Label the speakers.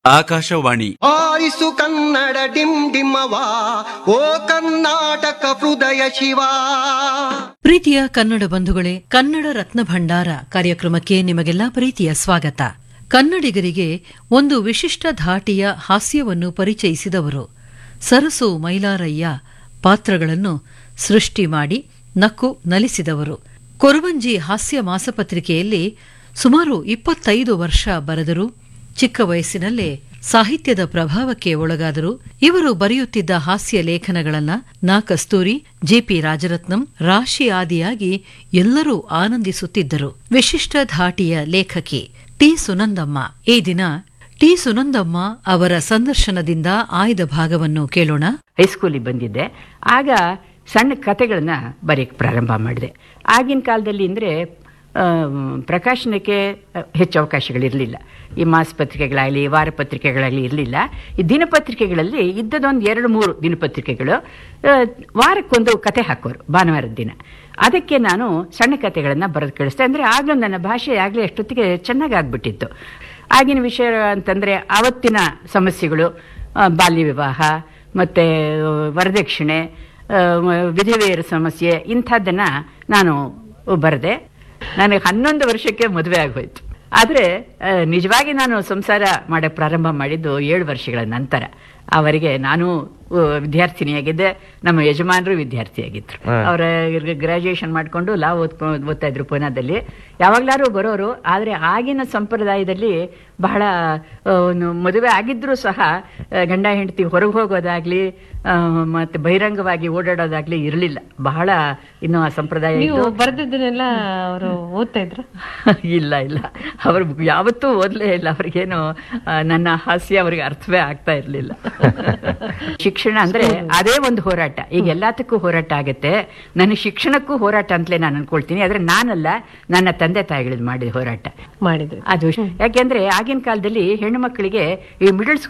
Speaker 1: ಆಕಾಶವಾಣಿ
Speaker 2: ಆಲಿಸು ಕನ್ನಡ ಡಿಮ್ ಡಿಮ್ಮವ ಓ ಕರ್ನಾಟಕ ಹೃದಯ ಶಿವ
Speaker 3: ಪ್ರೀತಿಯ ಕನ್ನಡ ಬಂಧುಗಳೇ ಕನ್ನಡ ರತ್ನ ಭಂಡಾರ ಕಾರ್ಯಕ್ರಮಕ್ಕೆ ನಿಮಗೆಲ್ಲ ಪ್ರೀತಿಯ ಸ್ವಾಗತ ಕನ್ನಡಿಗರಿಗೆ ಒಂದು ವಿಶಿಷ್ಟ ಧಾಟಿಯ ಹಾಸ್ಯವನ್ನು ಪರಿಚಯಿಸಿದವರು ಸರಸು ಮೈಲಾರಯ್ಯ ಪಾತ್ರಗಳನ್ನು ಸೃಷ್ಟಿ ಮಾಡಿ ನಕ್ಕು ನಲಿಸಿದವರು ಕೊರವಂಜಿ ಹಾಸ್ಯ ಮಾಸಪತ್ರಿಕೆಯಲ್ಲಿ ಸುಮಾರು ಇಪ್ಪತ್ತೈದು ವರ್ಷ ಬರೆದರು ಚಿಕ್ಕ ವಯಸ್ಸಿನಲ್ಲೇ ಸಾಹಿತ್ಯದ ಪ್ರಭಾವಕ್ಕೆ ಒಳಗಾದರು ಇವರು ಬರೆಯುತ್ತಿದ್ದ ಹಾಸ್ಯ ಲೇಖನಗಳನ್ನ ನಾ ಕಸ್ತೂರಿ ಜೆಪಿ ರಾಜರತ್ನಂ ರಾಶಿ ಆದಿಯಾಗಿ ಎಲ್ಲರೂ ಆನಂದಿಸುತ್ತಿದ್ದರು ವಿಶಿಷ್ಟ ಧಾಟಿಯ ಲೇಖಕಿ ಟಿ ಸುನಂದಮ್ಮ ಈ ದಿನ ಟಿ ಸುನಂದಮ್ಮ ಅವರ ಸಂದರ್ಶನದಿಂದ ಆಯ್ದ ಭಾಗವನ್ನು ಕೇಳೋಣ
Speaker 4: ಹೈಸ್ಕೂಲಿಗೆ ಬಂದಿದ್ದೆ ಆಗ ಸಣ್ಣ ಕತೆಗಳನ್ನ ಬರೆಯಕ್ಕೆ ಪ್ರಾರಂಭ ಮಾಡಿದೆ ಆಗಿನ ಕಾಲದಲ್ಲಿ ಅಂದರೆ ಪ್ರಕಾಶನಕ್ಕೆ ಹೆಚ್ಚು ಅವಕಾಶಗಳಿರಲಿಲ್ಲ ಈ ಮಾಸಪತ್ರಿಕೆಗಳಾಗಲಿ ವಾರಪತ್ರಿಕೆಗಳಾಗಲಿ ಇರಲಿಲ್ಲ ಈ ದಿನಪತ್ರಿಕೆಗಳಲ್ಲಿ ಇದ್ದದೊಂದು ಎರಡು ಮೂರು ದಿನಪತ್ರಿಕೆಗಳು ಆ, ವಾರಕ್ಕೊಂದು ಕತೆ ಹಾಕೋರು ಭಾನುವಾರದ ದಿನ ಅದಕ್ಕೆ ನಾನು ಸಣ್ಣ ಕತೆಗಳನ್ನು ಬರೆದು ಕಳಿಸ್ದೆ ಅಂದರೆ ಆಗಲೂ ನನ್ನ ಭಾಷೆ ಆಗಲೇ ಅಷ್ಟೊತ್ತಿಗೆ ಚೆನ್ನಾಗಿ ಆಗ್ಬಿಟ್ಟಿತ್ತು ಆಗಿನ ವಿಷಯ ಅಂತಂದರೆ ಆವತ್ತಿನ ಸಮಸ್ಯೆಗಳು ಆ, ಬಾಲ್ಯ ವಿವಾಹ ಮತ್ತು ವರದಕ್ಷಿಣೆ ಆ, ವಿಧವೆಯರ ಸಮಸ್ಯೆ ಇಂಥದ್ದನ್ನು ನಾನು ಬರೆದೆ ನನಗೆ ಹನ್ನೊಂದು ವರ್ಷಕ್ಕೆ ಮದುವೆ ಆಗೋಯ್ತು ಆದರೆ ನಿಜವಾಗಿ ನಾನು ಸಂಸಾರ ಮಾಡಕ್ಕೆ ಪ್ರಾರಂಭ ಮಾಡಿದ್ದು ಏಳು ವರ್ಷಗಳ ನಂತರ ಅವರಿಗೆ ನಾನು ಆ, ವಿದ್ಯಾರ್ಥಿನಿಯಾಗಿದ್ದೆ ನಮ್ಮ ಯಜಮಾನರು ವಿದ್ಯಾರ್ಥಿಯಾಗಿದ್ರು ಅವರ ಗ್ರಾಜುಯೇಷನ್ ಮಾಡಿಕೊಂಡು ಲಾ ಓದ್ಕೊಂಡು ಓದ್ತಾ ಇದ್ರು ಪೂನಾದಲ್ಲಿ ಯಾವಾಗ್ಲಾರು ಬರೋರು ಆದರೆ ಆಗಿನ ಸಂಪ್ರದಾಯದಲ್ಲಿ ಬಹಳ ಆ, ಒಂದು ಮದುವೆ ಆಗಿದ್ರೂ ಸಹ ಆ, ಗಂಡ ಹೆಂಡತಿ ಹೊರಗೆ ಹೋಗೋದಾಗ್ಲಿ ಆ, ಮತ್ತೆ ಬಹಿರಂಗವಾಗಿ ಓಡಾಡೋದಾಗ್ಲಿ ಇರಲಿಲ್ಲ ಬಹಳ ಇನ್ನು ಆ ಸಂಪ್ರದಾಯ
Speaker 5: ನೀವು
Speaker 4: ಇದ್ದು
Speaker 5: ಬರ್ದಿದ್ದನ್ನೆಲ್ಲ ಅವರು ಓದ್ತಾ ಇದ್ರ
Speaker 4: ಇಲ್ಲ ಇಲ್ಲ ಅವರು ಯಾವತ್ತೂ ಓದಲೇ ಇಲ್ಲ ಅವ್ರಿಗೇನು ಆ, ನನ್ನ ಹಾಸ್ಯ ಅವ್ರಿಗೆ ಅರ್ಥವೇ ಆಗ್ತಾ ಇರಲಿಲ್ಲ ಶಿಕ್ಷಣ ಅಂದ್ರೆ ಅದೇ ಒಂದು ಹೋರಾಟ ಈಗ ಎಲ್ಲದಕ್ಕೂ ಹೋರಾಟ ಆಗುತ್ತೆ ನನ್ನ ಶಿಕ್ಷಣಕ್ಕೂ ಹೋರಾಟ ಅಂತಲೇ ನಾನು ಅನ್ಕೊಳ್ತೀನಿ ಆದ್ರೆ ನಾನಲ್ಲ ನನ್ನ ತಂದೆ ತಾಯಿಗಳಿದ್ ಮಾಡಿದ ಹೋರಾಟ
Speaker 5: ಮಾಡಿದ್ರಿ
Speaker 4: ಅದು ಯಾಕೆಂದ್ರೆ ಆಗಿನ ಕಾಲದಲ್ಲಿ ಹೆಣ್ಣು ಮಕ್ಕಳಿಗೆ ಈ ಮಿಡಲ್